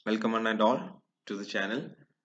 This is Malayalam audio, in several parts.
welcome one and all to the channel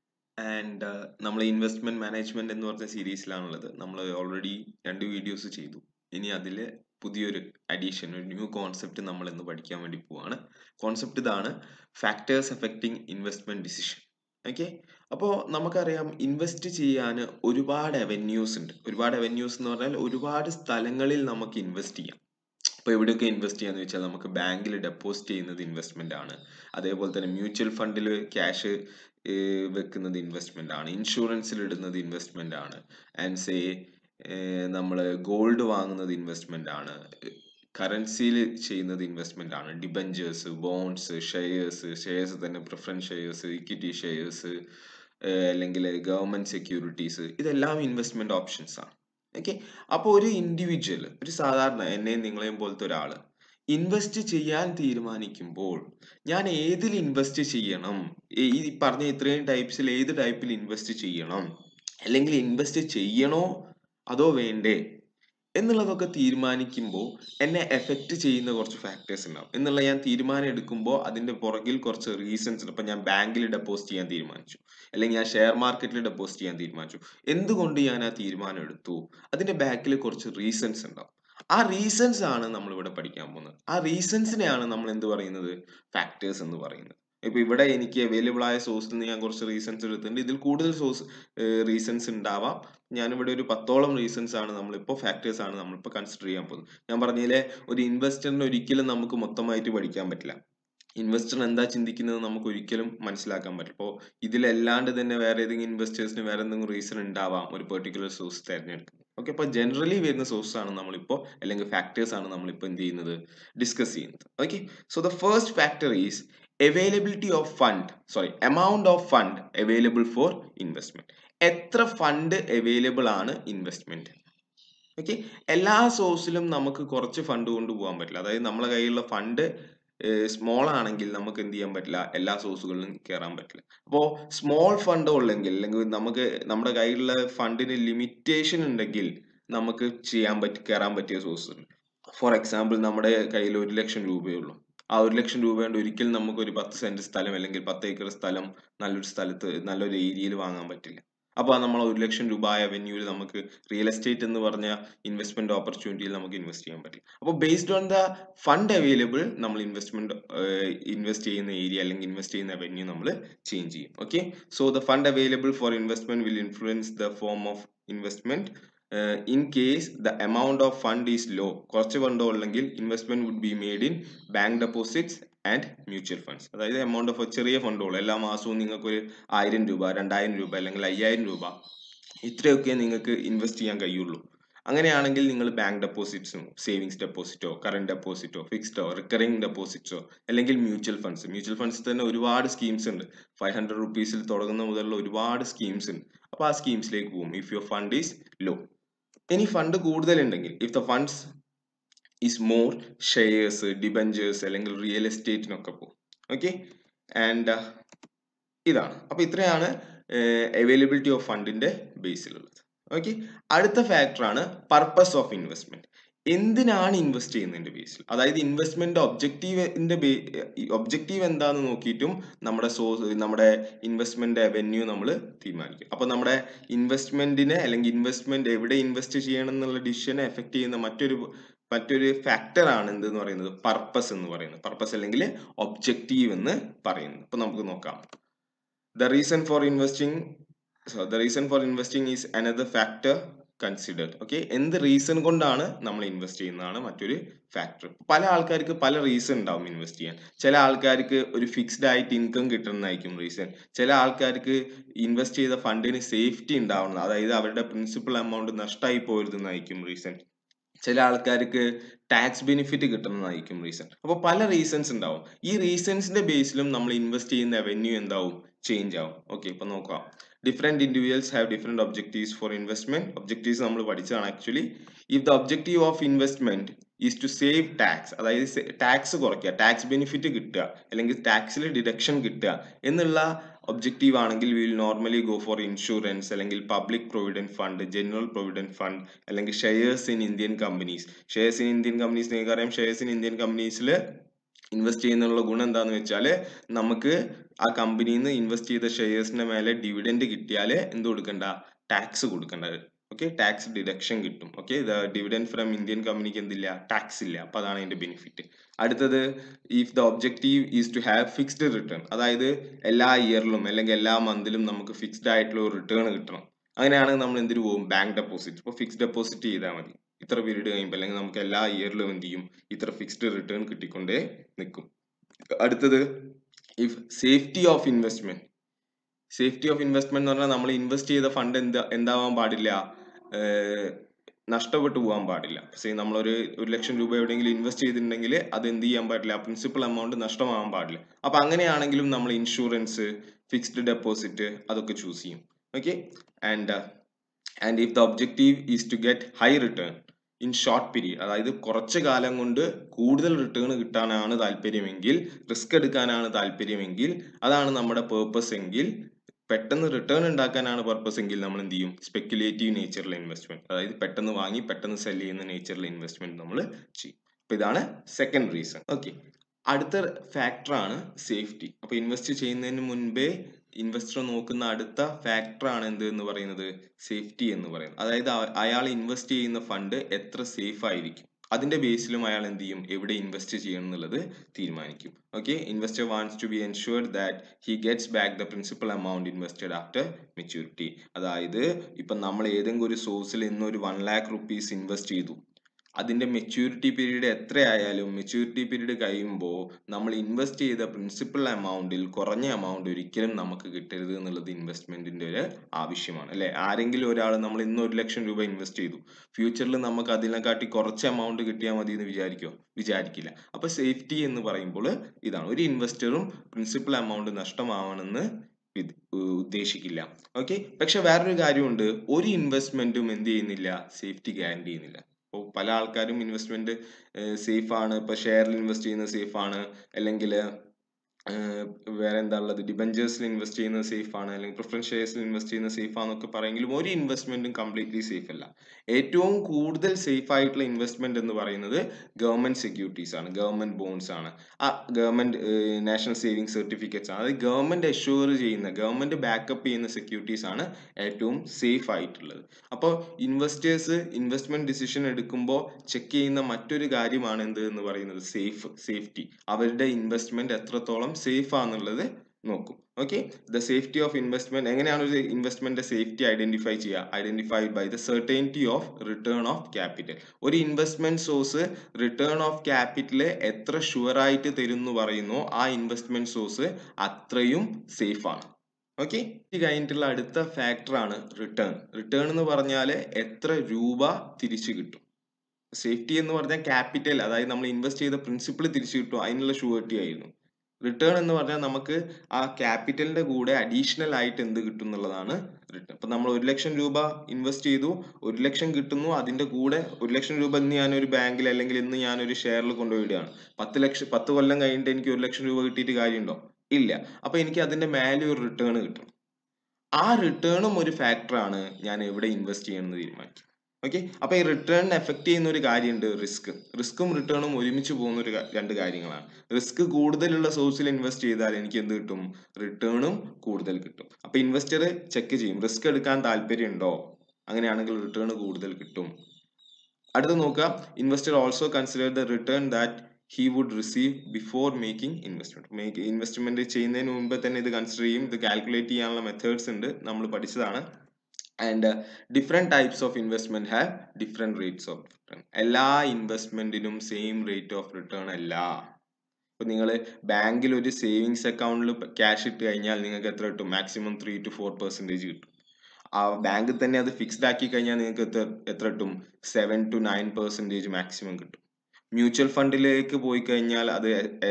and നമ്മൾ ഇൻവെസ്റ്റ്മെന്റ് മാനേജ്മെന്റ് എന്ന് പറഞ്ഞ സീരീസിലാണുള്ളത് നമ്മൾ ഓൾറെഡി രണ്ട് വീഡിയോസ് ചെയ്തു ഇനി അതിൽ പുതിയൊരു അഡീഷൻ ഒരു ന്യൂ കോൺസെപ്റ്റ് നമ്മൾ ഇന്ന് പഠിക്കാൻ വേണ്ടി പോവാണ് കോൺസെപ്റ്റ് ഇതാണ് factors affecting investment decision okay അപ്പോൾ നമുക്കറിയാം ഇൻവെസ്റ്റ് ചെയ്യാൻ ഒരുപാട് അവന്യൂസ് ഉണ്ട് ഒരുപാട് അവന്യൂസ് എന്ന് പറഞ്ഞാൽ ഒരുപാട് സ്ഥലങ്ങളിൽ നമുക്ക് ഇൻവെസ്റ്റ് ചെയ്യാം അപ്പോൾ എവിടെയൊക്കെ ഇൻവെസ്റ്റ് ചെയ്യാന്ന് വെച്ചാൽ നമുക്ക് ബാങ്കിൽ ഡെപ്പോസിറ്റ് ചെയ്യുന്നത് ഇൻവെസ്റ്റ്മെന്റ് ആണ് അതേപോലെ തന്നെ മ്യൂച്വൽ ഫണ്ടിൽ ക്യാഷ് വെക്കുന്നത് ഇൻവെസ്റ്റ്മെന്റ് ആണ് ഇൻഷുറൻസിൽ ഇടുന്നത് ഇൻവെസ്റ്റ്മെന്റ് ആണ് ആൻഡ് സേ നമ്മൾ ഗോൾഡ് വാങ്ങുന്നത് ഇൻവെസ്റ്റ്മെന്റ് ആണ് കറൻസിയിൽ ചെയ്യുന്നത് ഇൻവെസ്റ്റ്മെന്റ് ആണ് ഡിബഞ്ചേഴ്സ് ബോൺസ് ഷെയർസ് ഷെയർസ് തന്നെ പ്രിഫറൻസ് ഷെയർസ് ഇക്വിറ്റി ഷെയർസ് അല്ലെങ്കിൽ ഗവൺമെന്റ് സെക്യൂരിറ്റീസ് ഇതെല്ലാം ഇൻവെസ്റ്റ്മെന്റ് ഓപ്ഷൻസ് ആണ് ഓക്കെ അപ്പോൾ ഒരു ഇൻഡിവിജ്വൽ ഒരു സാധാരണ എന്നെയും നിങ്ങളെയും പോലത്തെ ഒരാൾ ഇൻവെസ്റ്റ് ചെയ്യാൻ തീരുമാനിക്കുമ്പോൾ ഞാൻ ഏതിൽ ഇൻവെസ്റ്റ് ചെയ്യണം ഈ പറഞ്ഞ ഇത്രയും ടൈപ്സിൽ ഏത് ടൈപ്പിൽ ഇൻവെസ്റ്റ് ചെയ്യണം അല്ലെങ്കിൽ ഇൻവെസ്റ്റ് ചെയ്യണോ അതോ വേണ്ടേ എന്നുള്ളതൊക്കെ തീരുമാനിക്കുമ്പോൾ എന്നെ എഫക്റ്റ് ചെയ്യുന്ന കുറച്ച് ഫാക്ടേഴ്സ് ഉണ്ടാവും എന്നുള്ള ഞാൻ തീരുമാനം എടുക്കുമ്പോൾ അതിന്റെ പുറകിൽ കുറച്ച് റീസൺസ് ഉണ്ട് ഇപ്പൊ ഞാൻ ബാങ്കിൽ ഡെപ്പോസിറ്റ് ചെയ്യാൻ തീരുമാനിച്ചു അല്ലെങ്കിൽ ഞാൻ ഷെയർ മാർക്കറ്റിൽ ഡെപ്പോസിറ്റ് ചെയ്യാൻ തീരുമാനിച്ചു എന്തുകൊണ്ട് ഞാൻ ആ തീരുമാനം എടുത്തു അതിന്റെ ബാക്കിൽ കുറച്ച് റീസൺസ് ഉണ്ടാവും ആ റീസൺസ് ആണ് നമ്മൾ ഇവിടെ പഠിക്കാൻ പോകുന്നത് ആ റീസൺസിനെയാണ് നമ്മൾ എന്ത് പറയുന്നത് ഫാക്ടേഴ്സ് എന്ന് പറയുന്നത് ഇപ്പൊ ഇവിടെ എനിക്ക് അവൈലബിൾ ആയ സോഴ്സിൽ നിന്ന് ഞാൻ കുറച്ച് റീസൺസ് എടുത്തിട്ടുണ്ട് ഇതിൽ കൂടുതൽ സോഴ്സ് റീസൺസ് ഉണ്ടാവാം ഞാനിവിടെ ഒരു പത്തോളം റീസൺസ് ആണ് നമ്മളിപ്പോൾ ഫാക്ടേഴ്സ് ആണ് നമ്മളിപ്പോൾ കൺസിഡർ ചെയ്യാൻ പോകുന്നത് ഞാൻ പറഞ്ഞതിലെ ഒരു ഇൻവെസ്റ്ററിന് ഒരിക്കലും നമുക്ക് മൊത്തമായിട്ട് പഠിക്കാൻ പറ്റില്ല ഇൻവെസ്റ്റർ എന്താ ചിന്തിക്കുന്നത് നമുക്ക് ഒരിക്കലും മനസ്സിലാക്കാൻ പറ്റില്ല അപ്പോൾ ഇതിലല്ലാണ്ട് തന്നെ വേറെ ഏതെങ്കിലും ഇൻവെസ്റ്റേഴ്സിന് വേറെ എന്തെങ്കിലും റീസൺ ഉണ്ടാവാം ഒരു പെർട്ടിക്കുലർ സോഴ്സ് തിരഞ്ഞെടുക്കുന്നത് ഓക്കെ അപ്പോൾ ജനറലി വരുന്ന സോഴ്സ് ആണ് നമ്മളിപ്പോൾ അല്ലെങ്കിൽ ഫാക്ടേഴ്സ് ആണ് നമ്മളിപ്പോൾ എന്ത് ചെയ്യുന്നത് ഡിസ്കസ് ചെയ്യുന്നത് okay so the first factor is availability of fund sorry amount of fund available for investment എത്ര ഫണ്ട് അവൈലബിൾ ആണ് ഇൻവെസ്റ്റ്മെന്റ് ഓക്കെ എല്ലാ സോഴ്സിലും നമുക്ക് കുറച്ച് ഫണ്ട് കൊണ്ട് പോകാൻ പറ്റില്ല അതായത് നമ്മളെ കയ്യിലുള്ള ഫണ്ട് സ്മോൾ ആണെങ്കിൽ നമുക്ക് എന്ത് ചെയ്യാൻ പറ്റില്ല എല്ലാ സോഴ്സുകളിലും കയറാൻ പറ്റില്ല അപ്പോൾ സ്മോൾ ഫണ്ട് ഉള്ളെങ്കിൽ അല്ലെങ്കിൽ നമുക്ക് നമ്മുടെ കയ്യിലുള്ള ഫണ്ടിന് ലിമിറ്റേഷൻ ഉണ്ടെങ്കിൽ നമുക്ക് ചെയ്യാൻ പറ്റി കയറാൻ പറ്റിയ സോഴ്സ് ഉണ്ട് ഫോർ എക്സാമ്പിൾ നമ്മുടെ കയ്യിൽ ഒരു ലക്ഷം രൂപയേ ഉള്ളൂ ആ ഒരു ലക്ഷം രൂപ കൊണ്ട് ഒരിക്കലും നമുക്ക് ഒരു പത്ത് സെന്റ് സ്ഥലം അല്ലെങ്കിൽ പത്ത് ഏക്കർ സ്ഥലം നല്ലൊരു സ്ഥലത്ത് നല്ലൊരു ഏരിയയിൽ വാങ്ങാൻ പറ്റില്ല അപ്പോൾ നമ്മൾ ഒരു ലക്ഷം രൂപ ആയ വെന്യൂവിൽ നമുക്ക് റിയൽ എസ്റ്റേറ്റ് എന്ന് പറഞ്ഞ ഇൻവെസ്റ്റ്മെന്റ് ഓപ്പർച്യൂണിറ്റിയിൽ നമുക്ക് ഇൻവെസ്റ്റ് ചെയ്യാൻ പറ്റും അപ്പോൾ based on the fund available നമ്മൾ ഇൻവെസ്റ്റ്മെന്റ് ഇൻവെസ്റ്റ് ചെയ്യുന്ന ഏരിയ അല്ലെങ്കിൽ ഇൻവെസ്റ്റ് ചെയ്യുന്ന വെന്യൂ നമ്മൾ ചേഞ്ച് ചെയ്യും okay so the fund available for investment will influence the form of investment in case the amount of fund is low കുറച്ച് ഫണ്ട് ഉള്ളെങ്കിൽ investment would be made in bank deposits and mutual funds അതായത് എമൗണ്ട് ഓഫ് ചെറിയ ഫണ്ടുകൾ എല്ലാ മാസവും നിങ്ങൾക്ക് ഒരു ആയിരം രൂപ രണ്ടായിരം രൂപ അല്ലെങ്കിൽ അയ്യായിരം രൂപ ഇത്രയൊക്കെ നിങ്ങൾക്ക് ഇൻവെസ്റ്റ് ചെയ്യാൻ കഴിയുള്ളൂ അങ്ങനെയാണെങ്കിൽ നിങ്ങൾ ബാങ്ക് ഡെപ്പോസിറ്റ്സും സേവിങ്സ് ഡെപ്പോസിറ്റോ കറണ്ട് ഡെപ്പോസിറ്റോ ഫിക്സ്ഡോ റിക്കറിംഗ് ഡെപ്പോസിറ്റ്സോ അല്ലെങ്കിൽ മ്യൂച്വൽ ഫണ്ട്സ് മ്യൂച്വൽ ഫണ്ട്സ് തന്നെ ഒരുപാട് സ്കീംസ് ഉണ്ട് ഫൈവ് ഹൺഡ്രഡ് റുപ്പീസിൽ തുടങ്ങുന്ന മുതലുള്ള ഒരുപാട് സ്കീംസ് ഉണ്ട് അപ്പോൾ ആ സ്കീംസിലേക്ക് പോകും if your fund is low ഇനി ഫണ്ട് കൂടുതലുണ്ടെങ്കിൽ if the funds is more shares debentures അല്ലെങ്കിൽ റിയൽ എസ്റ്റേറ്റിനൊക്കെ പോകും ഓക്കെ ആൻഡ് ഇതാണ് അപ്പൊ ഇത്രയാണ് അവൈലബിലിറ്റി ഓഫ് ഫണ്ടിന്റെ ബേസിലുള്ളത് ഓക്കെ അടുത്ത ഫാക്ടറാണ് പർപ്പസ് ഓഫ് ഇൻവെസ്റ്റ്മെന്റ് എന്തിനാണ് ഇൻവെസ്റ്റ് ചെയ്യുന്നതിന്റെ ബേസിൽ അതായത് ഇൻവെസ്റ്റ്മെന്റ് ഒബ്ജക്റ്റീവിന്റെ ഒബ്ജക്റ്റീവ് എന്താന്ന് നോക്കിയിട്ടും നമ്മുടെ സോഴ്സ് നമ്മുടെ ഇൻവെസ്റ്റ്മെന്റ് അവന്യൂ നമ്മൾ തീരുമാനിക്കും അപ്പൊ നമ്മുടെ ഇൻവെസ്റ്റ്മെന്റിനെ അല്ലെങ്കിൽ ഇൻവെസ്റ്റ്മെന്റ് എവിടെ ഇൻവെസ്റ്റ് ചെയ്യണം എന്നുള്ള ഡിസിഷനെ എഫക്ട് ചെയ്യുന്ന മറ്റൊരു മറ്റൊരു ഫാക്ടർ ആണ് എന്തെന്ന് പറയുന്നത് പർപ്പസ് എന്ന് പറയുന്നത് പർപ്പസ് അല്ലെങ്കിൽ ഒബ്ജക്റ്റീവ് എന്ന് പറയുന്നത് അപ്പൊ നമുക്ക് നോക്കാം the reason for investing so the reason for investing is another factor considered okay എന്ത് റീസൺ കൊണ്ടാണ് നമ്മൾ ഇൻവെസ്റ്റ് ചെയ്യുന്നതാണ് മറ്റൊരു ഫാക്ടർ പല ആൾക്കാർക്ക് പല റീസൺ ഉണ്ടാവും ഇൻവെസ്റ്റ് ചെയ്യാൻ ചില ആൾക്കാർക്ക് ഒരു ഫിക്സ്ഡ് ആയിട്ട് ഇൻകം കിട്ടുന്നതായിരിക്കും റീസൺ ചില ആൾക്കാർക്ക് ഇൻവെസ്റ്റ് ചെയ്ത ഫണ്ടിന് സേഫ്റ്റി ഉണ്ടാവണം അതായത് അവരുടെ പ്രിൻസിപ്പൽ എമൗണ്ട് നഷ്ടമായി പോരുതെന്നായിരിക്കും റീസൺ ചില ആൾക്കാർക്ക് ടാക്സ് ബെനിഫിറ്റ് കിട്ടുന്നതായിരിക്കും റീസൺ അപ്പോൾ പല റീസൺസ് ഉണ്ടാവും ഈ റീസൺസിന്റെ ബേസിലും നമ്മൾ ഇൻവെസ്റ്റ് ചെയ്യുന്ന റവന്യൂ എന്താവും ചേഞ്ച് ആവും ഓക്കെ ഇപ്പൊ നോക്കാം different individuals have different objectives for investment objectives നമ്മൾ പഠിച്ചതാണ് actually if the objective of investment is to save tax അതായത് ടാക്സ് കുറയ്ക്കുക ടാക്സ് ബെനിഫിറ്റ് കിട്ടുക അല്ലെങ്കിൽ ടാക്സിൽ ഡിഡക്ഷൻ കിട്ടുക എന്നുള്ള ഒബ്ജക്റ്റീവ് ആണെങ്കിൽ will normally go for insurance അല്ലെങ്കിൽ public provident fund general provident fund അല്ലെങ്കിൽ shares in Indian companies shares in Indian companies നിങ്ങൾക്ക് അറിയാം ഷെയർസ് ഇൻ ഇന്ത്യൻ കമ്പനീസിൽ ഇൻവെസ്റ്റ് ചെയ്യുന്നതിനുള്ള ഗുണം എന്താന്ന് വെച്ചാൽ നമുക്ക് ആ കമ്പനിയിൽ നിന്ന് ഇൻവെസ്റ്റ് ചെയ്ത ഷെയർസിന്റെ മേലെ ഡിവിഡൻഡ് കിട്ടിയാൽ എന്ത് കൊടുക്കണ്ട ടാക്സ് കൊടുക്കണ്ട ഓക്കെ ടാക്സ് ഡിഡക്ഷൻ കിട്ടും ഓക്കെ ഡിവിഡൻഡ് ഫ്രം ഇന്ത്യൻ കമ്പനിക്ക് എന്തില്ല ടാക്സ് ഇല്ല അപ്പൊ അതാണ് അതിന്റെ ബെനിഫിറ്റ് അടുത്തത് if the objective is to have fixed return അതായത് എല്ലാ ഇയറിലും അല്ലെങ്കിൽ എല്ലാ മന്തിലും നമുക്ക് ഫിക്സ്ഡ് ആയിട്ടുള്ള ഒരു റിട്ടേൺ കിട്ടണം അങ്ങനെയാണെങ്കിൽ നമ്മൾ എന്തിനു പോകും ബാങ്ക് ഡെപ്പോസിറ്റ് ഇപ്പോൾ ഫിക്സ്ഡ് ഡെപ്പോസിറ്റ് ചെയ്താൽ മതി ഇത്ര പീരീഡ് കഴിയുമ്പോൾ അല്ലെങ്കിൽ നമുക്ക് എല്ലാ ഇയറിലും എന്ത് ചെയ്യും ഇത്ര ഫിക്സ്ഡ് റിട്ടേൺ കിട്ടിക്കൊണ്ടേ നിൽക്കും അടുത്തത് if safety of investment safety of investment എന്ന് പറഞ്ഞാൽ നമ്മൾ ഇൻവെസ്റ്റ് ചെയ്ത ഫണ്ട് എന്താ എന്താവാൻ പാടില്ല ഏർ നഷ്ടപ്പെട്ടു പോകാൻ പാടില്ല സേ നമ്മളൊരു ഒരു ലക്ഷം രൂപ എവിടെയെങ്കിലും ഇൻവെസ്റ്റ് ചെയ്തിട്ടുണ്ടെങ്കിൽ അത് എന്ത് ചെയ്യാൻ പാടില്ല പ്രിൻസിപ്പൽ എമൗണ്ട് നഷ്ടമാകാൻ പാടില്ല അപ്പൊ അങ്ങനെയാണെങ്കിലും നമ്മൾ ഇൻഷുറൻസ് ഫിക്സ്ഡ് ഡെപ്പോസിറ്റ് അതൊക്കെ ചൂസ് ചെയ്യും okay and and if the objective is to get high return in short period അതായത് കുറച്ച് കാലം കൊണ്ട് കൂടുതൽ റിട്ടേൺ കിട്ടാനാണ് താല്പര്യമെങ്കിൽ റിസ്ക് എടുക്കാനാണ് താല്പര്യമെങ്കിൽ അതാണ് നമ്മുടെ പേർപ്പസ് എങ്കിൽ പെട്ടെന്ന് റിട്ടേൺ ഉണ്ടാക്കാനാണ് പർപ്പസ് എങ്കിൽ നമ്മൾ എന്ത് ചെയ്യും സ്പെക്യുലേറ്റീവ് നേച്ചറിലെ ഇൻവെസ്റ്റ്മെന്റ് അതായത് പെട്ടെന്ന് വാങ്ങി പെട്ടെന്ന് സെൽ ചെയ്യുന്ന നേച്ചറിലെ ഇൻവെസ്റ്റ്മെന്റ് നമ്മൾ ചെയ്യും അപ്പൊ ഇതാണ് സെക്കൻഡ് റീസൺ ഓക്കെ അടുത്ത ഫാക്ടർ ആണ് സേഫ്റ്റി അപ്പൊ ഇൻവെസ്റ്റ് ചെയ്യുന്നതിന് മുൻപേ ഇൻവെസ്റ്റർ നോക്കുന്ന അടുത്ത ഫാക്ടർ ആണ് എന്ത് എന്ന് പറയുന്നത് സേഫ്റ്റി എന്ന് പറയുന്നത് അതായത് അയാൾ ഇൻവെസ്റ്റ് ചെയ്യുന്ന ഫണ്ട് എത്ര സേഫ് ആയിരിക്കും അതിന്റെ ബേസിലും അയാൾ എന്ത് ചെയ്യും എവിടെ ഇൻവെസ്റ്റ് ചെയ്യണം എന്നുള്ളത് തീരുമാനിക്കും okay investor wants to be ensured that he gets back the principal amount invested after maturity അതായത് ഇപ്പൊ നമ്മൾ ഏതെങ്കിലും ഒരു സോഴ്സിൽ ഇന്ന് ഒരു വൺ ലാക്ക് റുപ്പീസ് ഇൻവെസ്റ്റ് ചെയ്തു അതിന്റെ മെച്യൂരിറ്റി പീരീഡ് എത്രയായാലും മെച്യൂരിറ്റി പീരീഡ് കഴിയുമ്പോൾ നമ്മൾ ഇൻവെസ്റ്റ് ചെയ്ത പ്രിൻസിപ്പൽ എമൗണ്ടിൽ കുറഞ്ഞ എമൗണ്ട് ഒരിക്കലും നമുക്ക് കിട്ടരുത് എന്നുള്ളത് ഇൻവെസ്റ്റ്മെന്റിന്റെ ഒരു ആവശ്യമാണ് അല്ലെ ആരെങ്കിലും ഒരാൾ നമ്മൾ ഇന്ന് ഒരു ലക്ഷം രൂപ ഇൻവെസ്റ്റ് ചെയ്തു ഫ്യൂച്ചറിൽ നമുക്ക് അതിനെക്കാട്ടി കുറച്ച് എമൗണ്ട് കിട്ടിയാൽ മതി എന്ന് വിചാരിക്കോ വിചാരിക്കില്ല അപ്പൊ സേഫ്റ്റി എന്ന് പറയുമ്പോൾ ഇതാണ് ഒരു ഇൻവെസ്റ്ററും പ്രിൻസിപ്പൽ എമൗണ്ട് നഷ്ടമാവണമെന്ന് ഉദ്ദേശിക്കില്ല ഓക്കെ പക്ഷെ വേറൊരു കാര്യമുണ്ട് ഒരു ഇൻവെസ്റ്റ്മെന്റും എന്ത് ചെയ്യുന്നില്ല സേഫ്റ്റി ഗ്യാരണ്ടി ചെയ്യുന്നില്ല ഇപ്പോൾ പല ആൾക്കാരും ഇൻവെസ്റ്റ്മെന്റ് സേഫ് ആണ് ഇപ്പൊ ഷെയറിൽ ഇൻവെസ്റ്റ് ചെയ്യുന്നത് സേഫ് ആണ് അല്ലെങ്കിൽ വേറെ എന്താ ഉള്ളത് ഡിബഞ്ചേഴ്സിൽ ഇൻവെസ്റ്റ് ചെയ്യുന്നത് സേഫ് ആണ് അല്ലെങ്കിൽ പ്രിഫറൻസ് ഷെയർസിൽ ഇൻവെസ്റ്റ് ചെയ്യുന്നത് സേഫ് ആണെന്നൊക്കെ പറയെങ്കിലും ഒരു ഇൻവെസ്റ്റ്മെന്റും കംപ്ലീറ്റ്ലി സേഫ് അല്ല ഏറ്റവും കൂടുതൽ സേഫ് ആയിട്ടുള്ള ഇൻവെസ്റ്റ്മെന്റ് എന്ന് പറയുന്നത് ഗവൺമെന്റ് സെക്യൂരിറ്റീസ് ആണ് ഗവൺമെന്റ് ബോൺസ് ആണ് ആ ഗവൺമെന്റ് നാഷണൽ സേവിംഗ് സർട്ടിഫിക്കറ്റ്സ് ആണ് അത് ഗവൺമെന്റ് അഷ്യൂർ ചെയ്യുന്ന ഗവൺമെന്റ് ബാക്കപ്പ് ചെയ്യുന്ന സെക്യൂരിറ്റീസ് ആണ് ഏറ്റവും സേഫ് ആയിട്ടുള്ളത് അപ്പോൾ ഇൻവെസ്റ്റേഴ്സ് ഇൻവെസ്റ്റ്മെന്റ് ഡിസിഷൻ എടുക്കുമ്പോൾ ചെക്ക് ചെയ്യുന്ന മറ്റൊരു കാര്യമാണ് എന്ത് എന്ന് പറയുന്നത് സേഫ് സേഫ്റ്റി അവരുടെ ഇൻവെസ്റ്റ്മെന്റ് എത്രത്തോളം സേഫ് ആണെന്നുള്ളത് നോക്കും okay the safety of investment എങ്ങനെയാണ് ഒരു ഇൻവെസ്റ്റ്മെന്റ് സേഫ്റ്റി ഐഡന്റിഫൈ ചെയ്യുക identified by the certainty of return of capital ഒരു investment source return of capital എത്ര ഷുവർ ആയിട്ട് തരും എന്ന് പറയുന്നു ആ ഇൻവെസ്റ്റ്മെന്റ് സോഴ്സ് അത്രയും സേഫ് ആണ് ഓക്കെ ഇത് കഴിഞ്ഞിട്ടുള്ള അടുത്ത ഫാക്ടർ ആണ് റിട്ടേൺ റിട്ടേൺ എന്ന് പറഞ്ഞാൽ എത്ര രൂപ തിരിച്ചു കിട്ടും സേഫ്റ്റി എന്ന് പറഞ്ഞാൽ ക്യാപിറ്റൽ അതായത് നമ്മൾ ഇൻവെസ്റ്റ് ചെയ്ത പ്രിൻസിപ്പിൾ തിരിച്ചു കിട്ടും അതിനുള്ള ഷുവർട്ടി ആയിരുന്നു റിട്ടേൺ എന്ന് പറഞ്ഞാൽ നമുക്ക് ആ ക്യാപിറ്റലിന്റെ കൂടെ അഡീഷണൽ ആയിട്ട് എന്ത് കിട്ടും എന്നുള്ളതാണ് റിട്ടേൺ അപ്പൊ നമ്മൾ ഒരു ലക്ഷം രൂപ ഇൻവെസ്റ്റ് ചെയ്തു ഒരു ലക്ഷം കിട്ടുന്നു അതിന്റെ കൂടെ ഒരു ലക്ഷം രൂപ ഇന്ന് ഞാനൊരു ബാങ്കിൽ അല്ലെങ്കിൽ ഇന്ന് ഞാനൊരു ഷെയറിൽ കൊണ്ടുപോയിടുകയാണ് പത്ത് ലക്ഷം പത്ത് കൊല്ലം കഴിഞ്ഞിട്ട് എനിക്ക് ഒരു ലക്ഷം രൂപ കിട്ടിയിട്ട് കാര്യമുണ്ടോ ഇല്ല അപ്പൊ എനിക്ക് അതിന്റെ മേലെ ഒരു റിട്ടേൺ കിട്ടും ആ റിട്ടേണും ഒരു ഫാക്ടറാണ് ഞാൻ എവിടെ ഇൻവെസ്റ്റ് ചെയ്യണമെന്ന് തീരുമാനിക്കും ഓക്കെ അപ്പൊ ഈ റിട്ടേണിനെ എഫക്ട് ചെയ്യുന്ന ഒരു കാര്യമുണ്ട് റിസ്ക് റിസ്ക്കും റിട്ടേണും ഒരുമിച്ച് പോകുന്ന ഒരു രണ്ട് കാര്യങ്ങളാണ് റിസ്ക് കൂടുതലുള്ള സോഴ്സിൽ ഇൻവെസ്റ്റ് ചെയ്താൽ എനിക്ക് എന്ത് കിട്ടും റിട്ടേണും കൂടുതൽ കിട്ടും അപ്പൊ ഇൻവെസ്റ്റർ ചെക്ക് ചെയ്യും റിസ്ക് എടുക്കാൻ താല്പര്യമുണ്ടോ അങ്ങനെയാണെങ്കിൽ റിട്ടേൺ കൂടുതൽ കിട്ടും അടുത്ത നോക്കുക investor also consider the return that he would receive before making investment make investment ചെയ്യുന്നതിന് മുമ്പ് തന്നെ ഇത് കൺസിഡർ ചെയ്യും ഇത് കാൽക്കുലേറ്റ് ചെയ്യാനുള്ള മെത്തേഡ്സ് ഉണ്ട് നമ്മൾ പഠിച്ചതാണ് and different types of investment have different rates of return എല്ലാ ഇൻവെസ്റ്റ്മെന്റിനും സെയിം റേറ്റ് ഓഫ് റിട്ടേൺ അല്ല ഇപ്പൊ നിങ്ങൾ ബാങ്കിൽ ഒരു സേവിങ്സ് അക്കൗണ്ടിൽ ക്യാഷ് ഇട്ട് കഴിഞ്ഞാൽ നിങ്ങൾക്ക് എത്ര കിട്ടും maximum three to four percentage കിട്ടും ആ ബാങ്കിൽ തന്നെ അത് ഫിക്സ്ഡ് ആക്കി കഴിഞ്ഞാൽ നിങ്ങൾക്ക് എത്ര എത്ര കിട്ടും seven to nine percentage maximum കിട്ടും മ്യൂച്വൽ ഫണ്ടിലേക്ക് പോയി കഴിഞ്ഞാൽ അത്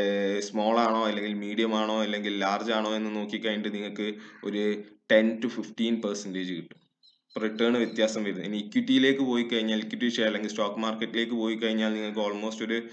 സ്മോൾ ആണോ അല്ലെങ്കിൽ മീഡിയം ആണോ അല്ലെങ്കിൽ ലാർജ് ആണോ എന്ന് നോക്കി കഴിഞ്ഞിട്ട് നിങ്ങൾക്ക് ഒരു ടെൻ ടു ഫിഫ്റ്റീൻ പെർസെന്റേജ് കിട്ടും റിട്ടേൺ വ്യത്യാസം വരുന്നത് ഇനി ഇക്വിറ്റിയിലേക്ക് പോയി കഴിഞ്ഞാൽ ഇക്വിറ്റി ഷെയർ അല്ലെങ്കിൽ സ്റ്റോക്ക് മാർക്കറ്റിലേക്ക് പോയി കഴിഞ്ഞാൽ നിങ്ങൾക്ക് ഓൾമോസ്റ്റ് ഒരു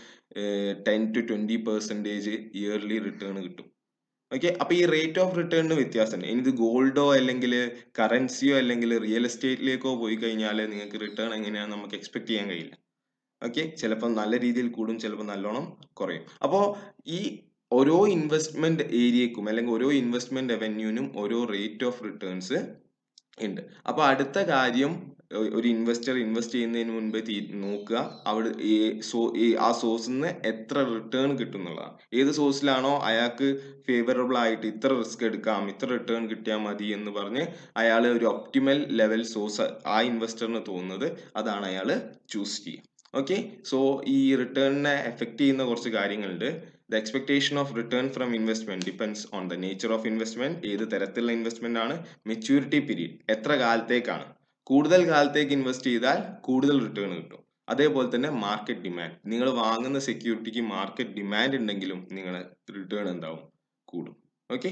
ten to twenty percentage yearly return കിട്ടും ഓക്കെ അപ്പൊ ഈ റേറ്റ് ഓഫ് റിട്ടേണിന് വ്യത്യാസമുണ്ട് ഇനി ഇത് ഗോൾഡോ അല്ലെങ്കിൽ കറൻസിയോ അല്ലെങ്കിൽ റിയൽ എസ്റ്റേറ്റിലേക്കോ പോയി കഴിഞ്ഞാൽ നിങ്ങൾക്ക് റിട്ടേൺ എങ്ങനെയാണ് നമുക്ക് എക്സ്പെക്ട് ചെയ്യാൻ കഴിയില്ല ഓക്കെ ചിലപ്പോൾ നല്ല രീതിയിൽ കൂടും ചിലപ്പോൾ നല്ലോണം കുറയും അപ്പോൾ ഈ ഓരോ ഇൻവെസ്റ്റ്മെന്റ് ഏരിയക്കും അല്ലെങ്കിൽ ഓരോ ഇൻവെസ്റ്റ്മെന്റ് റവന്യൂവിനും ഓരോ റേറ്റ് ഓഫ് റിട്ടേൺസ് ഉണ്ട് അപ്പൊ അടുത്ത കാര്യം ഒ- ഒരു ഇൻവെസ്റ്റർ ഇൻവെസ്റ്റ് ചെയ്യുന്നതിന് മുൻപ് തീ നോക്കുക അവിടെ ഈ സോ ഈ ആ സോഴ്സിൽ നിന്ന് എത്ര റിട്ടേൺ കിട്ടും എന്നുള്ളതാണ് ഏത് സോഴ്സിലാണോ അയാൾക്ക് ഫേവറബിൾ ആയിട്ട് ഇത്ര റിസ്ക് എടുക്കാം ഇത്ര റിട്ടേൺ കിട്ടിയാൽ മതി എന്ന് പറഞ്ഞ് അയാൾ ഒരു ഒപ്റ്റിമൽ ലെവൽ സോഴ്സ് ആ ഇൻവെസ്റ്ററിന് തോന്നുന്നത് അതാണ് അയാൾ ചൂസ് ചെയ്യുക ഓക്കെ സോ ഈ റിട്ടേണിനെ എഫക്ട് ചെയ്യുന്ന കുറച്ച് കാര്യങ്ങളുണ്ട് the expectation of return from investment depends on the nature of investment ഏത് തരത്തിലുള്ള ഇൻവെസ്റ്റ്മെന്റ് ആണ് മെച്യൂരിറ്റി പീരീഡ് എത്ര കാലത്തേക്കാണ് കൂടുതൽ കാലത്തേക്ക് ഇൻവെസ്റ്റ് ചെയ്താൽ കൂടുതൽ റിട്ടേൺ കിട്ടും അതേപോലെ തന്നെ മാർക്കറ്റ് ഡിമാൻഡ് നിങ്ങൾ വാങ്ങുന്ന സെക്യൂരിറ്റിക്ക് മാർക്കറ്റ് ഡിമാൻഡ് ഉണ്ടെങ്കിലും നിങ്ങളെ റിട്ടേൺ എന്താവും കൂടും ഓക്കെ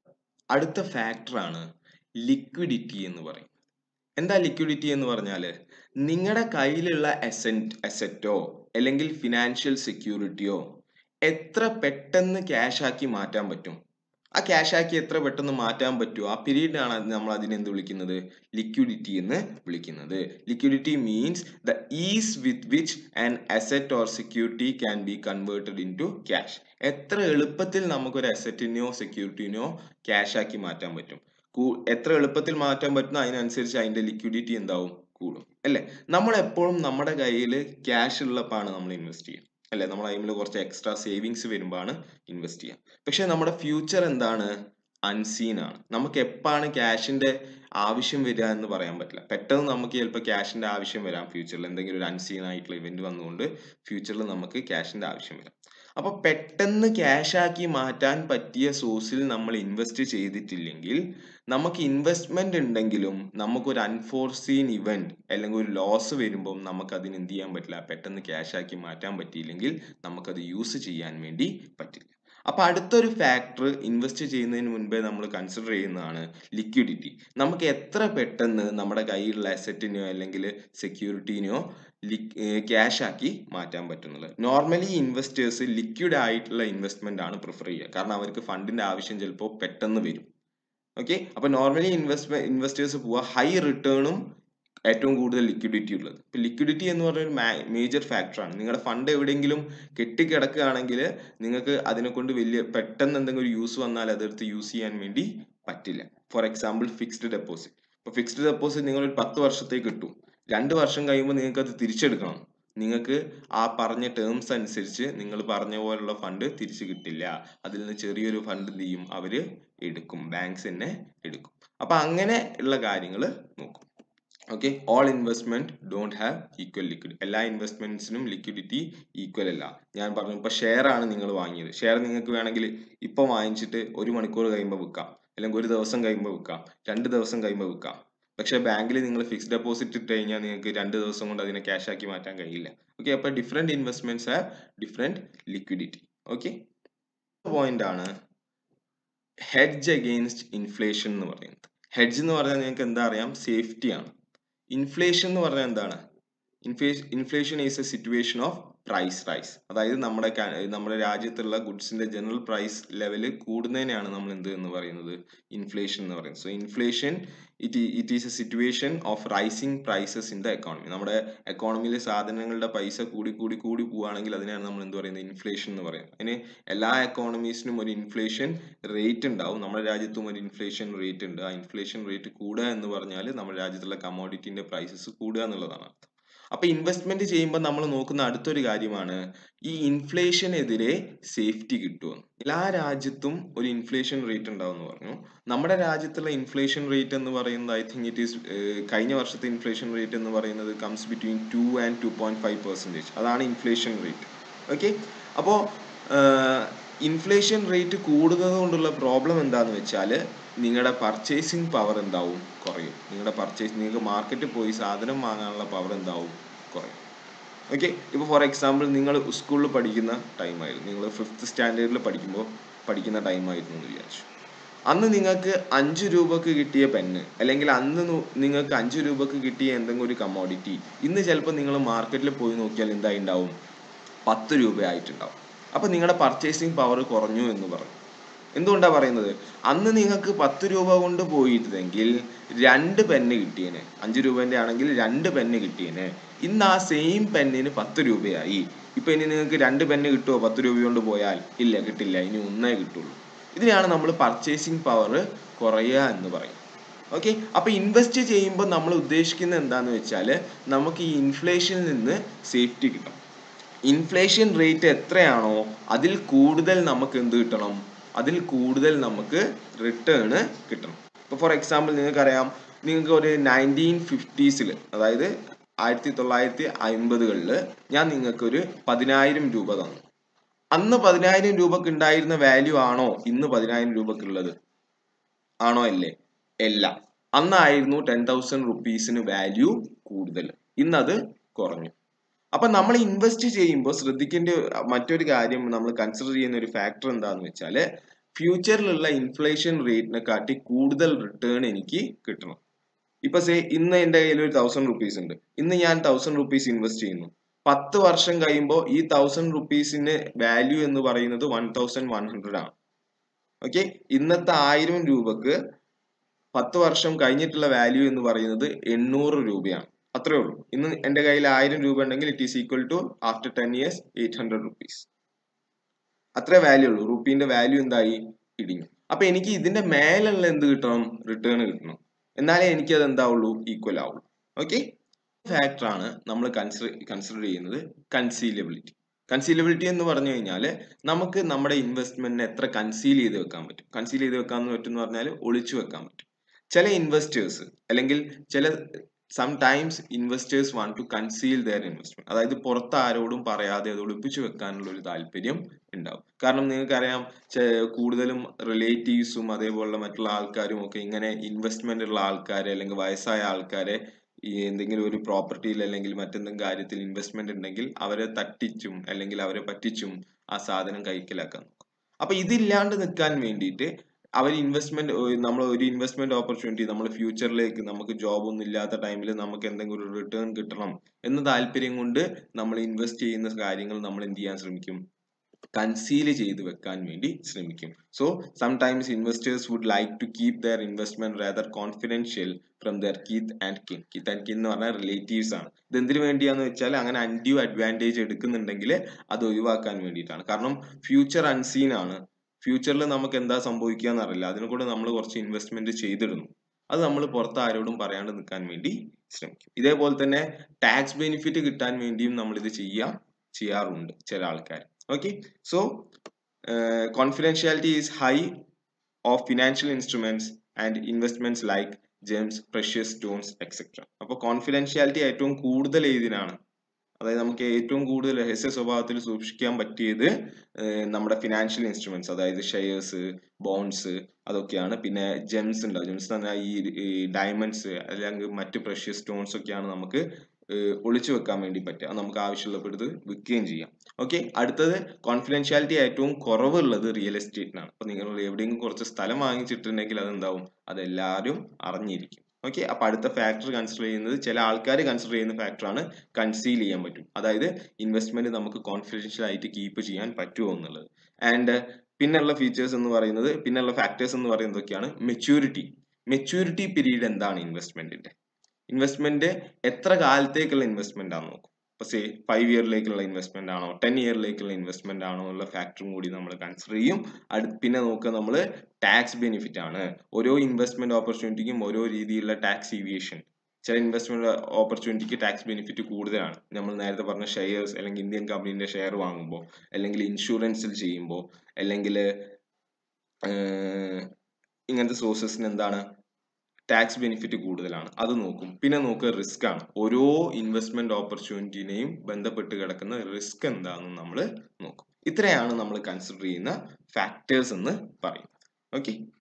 അടുത്ത ഫാക്ടറാണ് ലിക്വിഡിറ്റി എന്ന് പറയും എന്താ ലിക്വിഡിറ്റി എന്ന് പറഞ്ഞാല് നിങ്ങളുടെ കയ്യിലുള്ള അസെന്റ് അസറ്റോ അല്ലെങ്കിൽ ഫിനാൻഷ്യൽ സെക്യൂരിറ്റിയോ എത്ര പെട്ടെന്ന് ക്യാഷ് ആക്കി മാറ്റാൻ പറ്റും ആ ക്യാഷ് ആക്കി എത്ര പെട്ടെന്ന് മാറ്റാൻ പറ്റുമോ ആ പീരീഡിനാണ് നമ്മൾ അതിനെ എന്ത് വിളിക്കുന്നത് ലിക്വിഡിറ്റി എന്ന് വിളിക്കുന്നത് liquidity means the is with which an asset or security can be converted into cash എത്ര എളുപ്പത്തിൽ നമുക്കൊരു അസറ്റിനെയോ സെക്യൂരിറ്റിനെയോ ക്യാഷ് ആക്കി മാറ്റാൻ പറ്റും കൂ- എത്ര എളുപ്പത്തിൽ മാറ്റാൻ പറ്റുന്നോ അതിനനുസരിച്ച് അതിന്റെ ലിക്വിഡിറ്റി എന്താവും കൂടും അല്ലേ നമ്മൾ എപ്പോഴും നമ്മുടെ കയ്യിൽ ക്യാഷ് ഉള്ളപ്പോഴാണ് നമ്മൾ ഇൻവെസ്റ്റ് ചെയ്യുക അല്ലെ നമ്മൾ അതിൽ കുറച്ച് എക്സ്ട്രാ സേവിങ്സ് വരുമ്പോഴാണ് ഇൻവെസ്റ്റ് ചെയ്യുക പക്ഷെ നമ്മുടെ ഫ്യൂച്ചർ എന്താണ് അൺസീൻ ആണ് നമുക്ക് എപ്പോഴാണ് ക്യാഷിന്റെ ആവശ്യം വരിക എന്ന് പറയാൻ പറ്റില്ല പെട്ടെന്ന് നമുക്ക് ചിലപ്പോൾ ക്യാഷിന്റെ ആവശ്യം വരാം ഫ്യൂച്ചറിൽ എന്തെങ്കിലും ഒരു അൺസീൻ ആയിട്ടുള്ള ഇവന്റ് വന്നുകൊണ്ട് ഫ്യൂച്ചറിൽ നമുക്ക് ക്യാഷിന്റെ ആവശ്യം വരാം അപ്പൊ പെട്ടെന്ന് ക്യാഷ് ആക്കി മാറ്റാൻ പറ്റിയ സോഴ്സിൽ നമ്മൾ ഇൻവെസ്റ്റ് ചെയ്തിട്ടില്ലെങ്കിൽ നമുക്ക് ഇൻവെസ്റ്റ്മെന്റ് ഉണ്ടെങ്കിലും നമുക്കൊരു അൺഫോർസീൻ ഇവന്റ് അല്ലെങ്കിൽ ഒരു ലോസ് വരുമ്പോൾ നമുക്ക് അതിന് എന്ത് ചെയ്യാൻ പറ്റില്ല പെട്ടെന്ന് ക്യാഷ് ആക്കി മാറ്റാൻ പറ്റിയില്ലെങ്കിൽ നമുക്കത് യൂസ് ചെയ്യാൻ വേണ്ടി പറ്റില്ല അപ്പൊ അടുത്തൊരു ഫാക്ടർ ഇൻവെസ്റ്റ് ചെയ്യുന്നതിന് മുൻപേ നമ്മൾ കൺസിഡർ ചെയ്യുന്നതാണ് ലിക്വിഡിറ്റി നമുക്ക് എത്ര പെട്ടെന്ന് നമ്മുടെ കയ്യിലുള്ള അസറ്റിനെയോ അല്ലെങ്കിൽ സെക്യൂരിറ്റീനെയോ ക്യാഷ് ആക്കി മാറ്റാൻ പറ്റുന്നത് നോർമലി ഇൻവെസ്റ്റേഴ്സ് ലിക്വിഡ് ആയിട്ടുള്ള ഇൻവെസ്റ്റ്മെന്റ് ആണ് പ്രിഫർ ചെയ്യുക കാരണം അവർക്ക് ഫണ്ടിന്റെ ആവശ്യം ചിലപ്പോൾ പെട്ടെന്ന് വരും ഓക്കെ അപ്പൊ നോർമലി ഇൻവെസ്റ്റ് ഇൻവെസ്റ്റേഴ്സ് പോവുക ഹൈ റിട്ടേണും ഏറ്റവും കൂടുതൽ ലിക്വിഡിറ്റി ഉള്ളത് ഇപ്പൊ ലിക്വിഡിറ്റി എന്ന് പറഞ്ഞ ഒരു മേജർ ഫാക്ടറാണ് നിങ്ങളുടെ ഫണ്ട് എവിടെയെങ്കിലും കെട്ടിക്കിടക്കുകയാണെങ്കിൽ നിങ്ങൾക്ക് അതിനെ കൊണ്ട് വലിയ പെട്ടെന്ന് എന്തെങ്കിലും ഒരു യൂസ് വന്നാൽ അതെടുത്ത് യൂസ് ചെയ്യാൻ വേണ്ടി പറ്റില്ല ഫോർ എക്സാമ്പിൾ ഫിക്സ്ഡ് ഡെപ്പോസിറ്റ് ഇപ്പൊ ഫിക്സ്ഡ് ഡെപ്പോസിറ്റ് നിങ്ങൾ ഒരു പത്ത് വർഷത്തേക്ക് കിട്ടും രണ്ട് വർഷം കഴിയുമ്പോൾ നിങ്ങൾക്ക് അത് തിരിച്ചെടുക്കണം നിങ്ങൾക്ക് ആ പറഞ്ഞ ടേംസ് അനുസരിച്ച് നിങ്ങൾ പറഞ്ഞ പോലുള്ള ഫണ്ട് തിരിച്ചു കിട്ടില്ല അതിൽ നിന്ന് ചെറിയൊരു ഫണ്ട് എന്ത് ചെയ്യും അവര് എടുക്കും ബാങ്ക്സ് തന്നെ എടുക്കും അപ്പൊ അങ്ങനെ ഉള്ള കാര്യങ്ങൾ നോക്കും okay all investment don't have equal liquid എല്ലാ ഇൻവെസ്റ്റ്മെന്റ്സിനും ലിക്വിഡിറ്റി ഈക്വൽ അല്ല ഞാൻ പറഞ്ഞു ഇപ്പൊ ഷെയർ ആണ് നിങ്ങൾ വാങ്ങിയത് ഷെയർ നിങ്ങൾക്ക് വേണമെങ്കിൽ ഇപ്പൊ വാങ്ങിച്ചിട്ട് ഒരു മണിക്കൂർ കഴിയുമ്പോൾ വിൽക്കാം അല്ലെങ്കിൽ ഒരു ദിവസം കഴിയുമ്പോൾ വിൽക്കാം രണ്ട് ദിവസം കഴിയുമ്പോൾ വിൽക്കാം പക്ഷെ ബാങ്കിൽ നിങ്ങൾ ഫിക്സ്ഡ് ഡെപ്പോസിറ്റ് ഇട്ട് കഴിഞ്ഞാൽ നിങ്ങൾക്ക് രണ്ട് ദിവസം കൊണ്ട് അതിനെ ക്യാഷ് ആക്കി മാറ്റാൻ കഴിയില്ല ഓക്കെ അപ്പൊ different investments have different liquidity okay point ആണ് ഹെഡ്ജ് അഗെയിൻസ്റ്റ് ഇൻഫ്ലേഷൻ എന്ന് പറയുന്നത് ഹെഡ്ജ് എന്ന് പറഞ്ഞാൽ നിങ്ങൾക്ക് എന്താ അറിയാം സേഫ്റ്റി ആണ് ഇൻഫ്ലേഷൻ എന്ന് പറഞ്ഞാൽ എന്താണ് inflation is a situation of price rise അതായത് നമ്മുടെ ക- നമ്മുടെ രാജ്യത്തുള്ള ഗുഡ്സിന്റെ ജനറൽ പ്രൈസ് ലെവല് കൂടുന്നതിനെയാണ് നമ്മൾ എന്ത് എന്ന് പറയുന്നത് ഇൻഫ്ലേഷൻ എന്ന് പറയുന്നത് so inflation it it is a situation of rising prices in the economy നമ്മുടെ എക്കോണമിയിലെ സാധനങ്ങളുടെ പൈസ കൂടി കൂടി കൂടി പോവുകയാണെങ്കിൽ അതിനെയാണ് നമ്മൾ എന്ത് പറയുന്നത് ഇൻഫ്ലേഷൻ എന്ന് പറയുന്നത് അതിന് എല്ലാ എക്കോണമീസിനും ഒരു ഇൻഫ്ലേഷൻ റേറ്റ് ഉണ്ടാവും നമ്മുടെ രാജ്യത്തും ഒരു ഇൻഫ്ലേഷൻ റേറ്റ് ഉണ്ട് ആ ഇൻഫ്ലേഷൻ റേറ്റ് കൂടുക എന്ന് പറഞ്ഞാൽ നമ്മുടെ രാജ്യത്തുള്ള കമോഡിറ്റിന്റെ പ്രൈസസ് കൂടുക എന്നുള്ളതാണ് അർത്ഥം അപ്പൊ ഇൻവെസ്റ്റ്മെന്റ് ചെയ്യുമ്പോൾ നമ്മൾ നോക്കുന്ന അടുത്തൊരു കാര്യമാണ് ഈ ഇൻഫ്ലേഷനെതിരെ സേഫ്റ്റി കിട്ടുമോ എല്ലാ രാജ്യത്തും ഒരു ഇൻഫ്ലേഷൻ റേറ്റ് ഉണ്ടാവും എന്ന് പറഞ്ഞു നമ്മുടെ രാജ്യത്തുള്ള ഇൻഫ്ലേഷൻ റേറ്റ് എന്ന് പറയുന്നത് ഐ തിങ്ക് ഇറ്റ് ഈസ് കഴിഞ്ഞ വർഷത്തെ ഇൻഫ്ലേഷൻ റേറ്റ് എന്ന് പറയുന്നത് comes between two and two point five percentage അതാണ് ഇൻഫ്ലേഷൻ റേറ്റ് ഓക്കെ അപ്പോൾ ഇൻഫ്ലേഷൻ റേറ്റ് കൂടുന്നത് കൊണ്ടുള്ള പ്രോബ്ലം എന്താന്ന് വെച്ചാൽ നിങ്ങളുടെ പർച്ചേസിങ് പവർ എന്താവും കുറയും നിങ്ങളുടെ പർച്ചേസ് നിങ്ങൾക്ക് മാർക്കറ്റിൽ പോയി സാധനം വാങ്ങാനുള്ള പവർ എന്താവും കുറയും ഓക്കെ ഇപ്പോൾ ഫോർ എക്സാമ്പിൾ നിങ്ങൾ സ്കൂളിൽ പഠിക്കുന്ന ടൈമായിരുന്നു നിങ്ങൾ ഫിഫ്ത്ത് സ്റ്റാൻഡേർഡിൽ പഠിക്കുമ്പോൾ പഠിക്കുന്ന ടൈമായിരുന്നു എന്ന് വിചാരിച്ചു അന്ന് നിങ്ങൾക്ക് അഞ്ച് രൂപക്ക് കിട്ടിയ പെന്ന് അല്ലെങ്കിൽ അന്ന് നു- നിങ്ങൾക്ക് അഞ്ച് രൂപക്ക് കിട്ടിയ എന്തെങ്കിലും ഒരു കമ്മോഡിറ്റി ഇന്ന് ചിലപ്പോൾ നിങ്ങൾ മാർക്കറ്റിൽ പോയി നോക്കിയാൽ എന്തായി ഉണ്ടാവും പത്ത് രൂപയായിട്ടുണ്ടാവും അപ്പൊ നിങ്ങളുടെ പർച്ചേസിങ് പവർ കുറഞ്ഞു എന്ന് പറഞ്ഞു എന്തുകൊണ്ടാ പറയുന്നത് അന്ന് നിങ്ങൾക്ക് പത്ത് രൂപ കൊണ്ട് പോയിരുന്നെങ്കിൽ രണ്ട് പെന്ന് കിട്ടിയേനെ അഞ്ച് രൂപേന്റെ ആണെങ്കിൽ രണ്ട് പെന്ന് കിട്ടിയേനെ ഇന്ന് ആ സെയിം പെന്നിന് പത്ത് രൂപയായി ഇപ്പൊ ഇനി നിങ്ങൾക്ക് രണ്ട് പെന്ന് കിട്ടുമോ പത്ത് രൂപ കൊണ്ട് പോയാൽ ഇല്ല കിട്ടില്ല ഇനി ഒന്നേ കിട്ടുള്ളൂ ഇതിനെയാണ് നമ്മൾ പർച്ചേസിങ് പവർ കുറയുക എന്ന് പറയും ഓക്കെ അപ്പൊ ഇൻവെസ്റ്റ് ചെയ്യുമ്പോൾ നമ്മൾ ഉദ്ദേശിക്കുന്നത് എന്താന്ന് വെച്ചാൽ നമുക്ക് ഈ ഇൻഫ്ലേഷനിൽ നിന്ന് സേഫ്റ്റി കിട്ടണം ഇൻഫ്ലേഷൻ റേറ്റ് എത്രയാണോ അതിൽ കൂടുതൽ നമുക്ക് എന്ത് കിട്ടണം അതിൽ കൂടുതൽ നമുക്ക് റിട്ടേൺ കിട്ടണം ഇപ്പൊ ഫോർ എക്സാമ്പിൾ നിങ്ങൾക്കറിയാം നിങ്ങൾക്ക് ഒരു നയൻറ്റീൻ ഫിഫ്റ്റീസിൽ അതായത് ആയിരത്തി തൊള്ളായിരത്തി അമ്പതുകളിൽ ഞാൻ നിങ്ങൾക്ക് ഒരു പതിനായിരം രൂപ തന്നു അന്ന് പതിനായിരം രൂപക്ക് ഉണ്ടായിരുന്ന വാല്യൂ ആണോ ഇന്ന് പതിനായിരം രൂപക്കുള്ളത് ആണോ അല്ലേ അല്ല അന്നായിരുന്നു ടെൻ തൗസൻഡ് റുപ്പീസിന് വാല്യൂ കൂടുതൽ ഇന്നത് കുറഞ്ഞു അപ്പൊ നമ്മൾ ഇൻവെസ്റ്റ് ചെയ്യുമ്പോൾ ശ്രദ്ധിക്കേണ്ട മറ്റൊരു കാര്യം നമ്മൾ കൺസിഡർ ചെയ്യുന്ന ഒരു ഫാക്ടർ എന്താന്ന് വെച്ചാൽ ഫ്യൂച്ചറിലുള്ള ഇൻഫ്ലേഷൻ റേറ്റിനെ കാട്ടി കൂടുതൽ റിട്ടേൺ എനിക്ക് കിട്ടണം ഇപ്പൊ സേ ഇന്ന് എന്റെ കയ്യിൽ ഒരു തൗസൻഡ് റുപ്പീസ് ഉണ്ട് ഇന്ന് ഞാൻ തൗസൻഡ് റുപ്പീസ് ഇൻവെസ്റ്റ് ചെയ്യുന്നു പത്ത് വർഷം കഴിയുമ്പോൾ ഈ തൗസൻഡ് റുപ്പീസിന് വാല്യൂ എന്ന് പറയുന്നത് വൺ തൗസൻഡ് വൺ ഹൺഡ്രഡ് ആണ് ഓക്കെ ഇന്നത്തെ ആയിരം രൂപക്ക് പത്ത് വർഷം കഴിഞ്ഞിട്ടുള്ള വാല്യൂ എന്ന് പറയുന്നത് എണ്ണൂറ് രൂപയാണ് അത്രേ ഉള്ളൂ ഇന്ന് എന്റെ കയ്യിൽ ആയിരം രൂപ ഉണ്ടെങ്കിൽ it is equal to after ten years eight hundred rupees അത്രേ വാല്യൂ ഉള്ളൂ റുപ്പീന്റെ വാല്യൂ എന്തായി ഇടിഞ്ഞു അപ്പൊ എനിക്ക് ഇതിന്റെ മേലുള്ള എന്ത് കിട്ടണം റിട്ടേൺ കിട്ടണം എന്നാലേ എനിക്ക് അത് എന്താവുള്ളൂ ഈക്വൽ ആവുള്ളൂ ഓക്കെ ഫാക്ടറാണ് നമ്മൾ കൺസിഡർ കൺസിഡർ ചെയ്യുന്നത് കൺസീലബിലിറ്റി കൺസീലബിലിറ്റി എന്ന് പറഞ്ഞു കഴിഞ്ഞാൽ നമുക്ക് നമ്മുടെ ഇൻവെസ്റ്റ്മെന്റിനെ എത്ര കൺസീൽ ചെയ്ത് വെക്കാൻ പറ്റും കൺസീൽ ചെയ്ത് വെക്കാൻ പറ്റും എന്ന് പറഞ്ഞാൽ ഒളിച്ചു വെക്കാൻ പറ്റും ചില ഇൻവെസ്റ്റേഴ്സ് അല്ലെങ്കിൽ ചില sometimes investors want to conceal their investment അതായത് പുറത്ത് ആരോടും പറയാതെ അത് ഒളിപ്പിച്ചു വെക്കാനുള്ള ഒരു താല്പര്യം ഉണ്ടാവും കാരണം നിങ്ങൾക്കറിയാം കൂടുതലും റിലേറ്റീവ്സും അതേപോലുള്ള മറ്റുള്ള ആൾക്കാരും ഒക്കെ ഇങ്ങനെ ഇൻവെസ്റ്റ്മെന്റ് ഉള്ള ആൾക്കാരെ അല്ലെങ്കിൽ വയസ്സായ ആൾക്കാരെ ഈ എന്തെങ്കിലും ഒരു പ്രോപ്പർട്ടിയിൽ അല്ലെങ്കിൽ മറ്റെന്തെങ്കിലും കാര്യത്തിൽ ഇൻവെസ്റ്റ്മെന്റ് ഉണ്ടെങ്കിൽ അവരെ തട്ടിച്ചും അല്ലെങ്കിൽ അവരെ പറ്റിച്ചും ആ സാധനം കൈക്കലാക്കാൻ നോക്കും അപ്പൊ ഇതില്ലാണ്ട് നിൽക്കാൻ വേണ്ടിയിട്ട് അവർ ഇൻവെസ്റ്റ്മെന്റ് നമ്മൾ ഒരു ഇൻവെസ്റ്റ്മെന്റ് ഓപ്പർച്യൂണിറ്റി നമ്മൾ ഫ്യൂച്ചറിലേക്ക് നമുക്ക് ജോബ് ഒന്നും ഇല്ലാത്ത ടൈമിൽ നമുക്ക് എന്തെങ്കിലും ഒരു റിട്ടേൺ കിട്ടണം എന്ന താല്പര്യം കൊണ്ട് നമ്മൾ ഇൻവെസ്റ്റ് ചെയ്യുന്ന കാര്യങ്ങൾ നമ്മൾ എന്ത് ചെയ്യാൻ ശ്രമിക്കും കൺസീൽ ചെയ്ത് വെക്കാൻ വേണ്ടി ശ്രമിക്കും so sometimes investors would like to keep their investment rather confidential from their kith and kin kith and kin എന്ന് പറഞ്ഞാൽ റിലേറ്റീവ്സ് ആണ് ഇത് എന്തിനു വേണ്ടിയാന്ന് വെച്ചാൽ അങ്ങനെ അൺഡ്യൂ അഡ്വാൻറ്റേജ് എടുക്കുന്നുണ്ടെങ്കിൽ അത് ഒഴിവാക്കാൻ വേണ്ടിയിട്ടാണ് കാരണം ഫ്യൂച്ചർ അൺസീൻ ആണ് ഫ്യൂച്ചറിൽ നമുക്ക് എന്താ സംഭവിക്കുക എന്നറിയില്ല അതിനെ കൂടെ നമ്മൾ കുറച്ച് ഇൻവെസ്റ്റ്മെന്റ് ചെയ്തിടുന്നു അത് നമ്മൾ പുറത്ത് ആരോടും പറയാണ്ട് നിൽക്കാൻ വേണ്ടി ശ്രമിക്കും ഇതേപോലെ തന്നെ ടാക്സ് ബെനിഫിറ്റ് കിട്ടാൻ വേണ്ടിയും നമ്മൾ ഇത് ചെയ്യാം ചെയ്യാറുണ്ട് ചില ആൾക്കാർ okay so uh, confidentiality is high of financial instruments and investments like gems precious stones etc അപ്പോൾ കോൺഫിഡൻഷ്യാലിറ്റി ഏറ്റവും കൂടുതൽ ഏതിനാണ് അതായത് നമുക്ക് ഏറ്റവും കൂടുതൽ രഹസ്യ സ്വഭാവത്തിൽ സൂക്ഷിക്കാൻ പറ്റിയത് നമ്മുടെ ഫിനാൻഷ്യൽ ഇൻസ്ട്രുമെന്റ്സ് അതായത് ഷെയർസ് ബോൺസ് അതൊക്കെയാണ് പിന്നെ ജെംസ് ഉണ്ടാവും ജെംസ് എന്ന് പറഞ്ഞാൽ ഈ ഡയമണ്ട്സ് അല്ലെങ്കിൽ മറ്റ് പ്രഷ്യസ് സ്റ്റോൺസ് ഒക്കെയാണ് നമുക്ക് ഒളിച്ചു വെക്കാൻ വേണ്ടി പറ്റുക നമുക്ക് ആവശ്യമുള്ളപ്പോൾ എടുത്ത് വിൽക്കുകയും ചെയ്യാം ഓക്കെ അടുത്തത് കോൺഫിഡൻഷ്യാലിറ്റി ഏറ്റവും കുറവുള്ളത് റിയൽ എസ്റ്റേറ്റിനാണ് അപ്പൊ നിങ്ങൾ എവിടെയെങ്കിലും കുറച്ച് സ്ഥലം വാങ്ങിച്ചിട്ടുണ്ടെങ്കിൽ അതെന്താവും അതെല്ലാവരും അറിഞ്ഞിരിക്കും ഓക്കെ അപ്പൊ അടുത്ത ഫാക്ടർ കൺസിഡർ ചെയ്യുന്നത് ചില ആൾക്കാർ കൺസിഡർ ചെയ്യുന്ന ഫാക്ടറാണ് കൺസീൽ ചെയ്യാൻ പറ്റും അതായത് ഇൻവെസ്റ്റ്മെന്റ് നമുക്ക് കോൺഫിഡൻഷ്യൽ ആയിട്ട് കീപ്പ് ചെയ്യാൻ പറ്റുമോ എന്നുള്ളത് ആൻഡ് പിന്നെയുള്ള ഫീച്ചേഴ്സ് എന്ന് പറയുന്നത് പിന്നെയുള്ള ഫാക്ടേഴ്സ് എന്ന് പറയുന്നത് ഒക്കെയാണ് മെച്യൂരിറ്റി മെച്യൂരിറ്റി പീരീഡ് എന്താണ് ഇൻവെസ്റ്റ്മെന്റിന്റെ ഇൻവെസ്റ്റ്മെന്റ് എത്ര കാലത്തേക്കുള്ള ഇൻവെസ്റ്റ്മെന്റ് ആണെന്ന് നോക്കും ഇപ്പൊ സേ ഫൈവ് ഇയറിലേക്കുള്ള ഇൻവെസ്റ്റ്മെന്റ് ആണോ ടെൻ ഇയറിലേക്കുള്ള ഇൻവെസ്റ്റ്മെന്റ് ആണോ എന്നുള്ള ഫാക്ടറും കൂടി നമ്മൾ കൺസിഡർ ചെയ്യും അടുത്ത് പിന്നെ നോക്കുക നമ്മൾ ടാക്സ് ബെനിഫിറ്റ് ആണ് ഓരോ ഇൻവെസ്റ്റ്മെന്റ് ഓപ്പർച്യൂണിറ്റിക്കും ഓരോ രീതിയിലുള്ള ടാക്സ് ഈവിയേഷൻ ചില ഇൻവെസ്റ്റ്മെന്റ് ഓപ്പർച്യൂണിറ്റിക്ക് ടാക്സ് ബെനിഫിറ്റ് കൂടുതലാണ് നമ്മൾ നേരത്തെ പറഞ്ഞ ഷെയർസ് അല്ലെങ്കിൽ ഇന്ത്യൻ കമ്പനീന്റെ ഷെയർ വാങ്ങുമ്പോൾ അല്ലെങ്കിൽ ഇൻഷുറൻസിൽ ചെയ്യുമ്പോൾ അല്ലെങ്കിൽ ഇങ്ങനത്തെ സോഴ്സസിന് എന്താണ് ടാക്സ് ബെനിഫിറ്റ് കൂടുതലാണ് അത് നോക്കും പിന്നെ നോക്കുക റിസ്ക് ആണ് ഓരോ ഇൻവെസ്റ്റ്മെന്റ് ഓപ്പർച്യൂണിറ്റിനെയും ബന്ധപ്പെട്ട് കിടക്കുന്ന റിസ്ക് എന്താണെന്ന് നമ്മൾ നോക്കും ഇത്രയാണ് നമ്മൾ കൺസിഡർ ചെയ്യുന്ന ഫാക്ടേഴ്സ് എന്ന് പറയും ഓക്കെ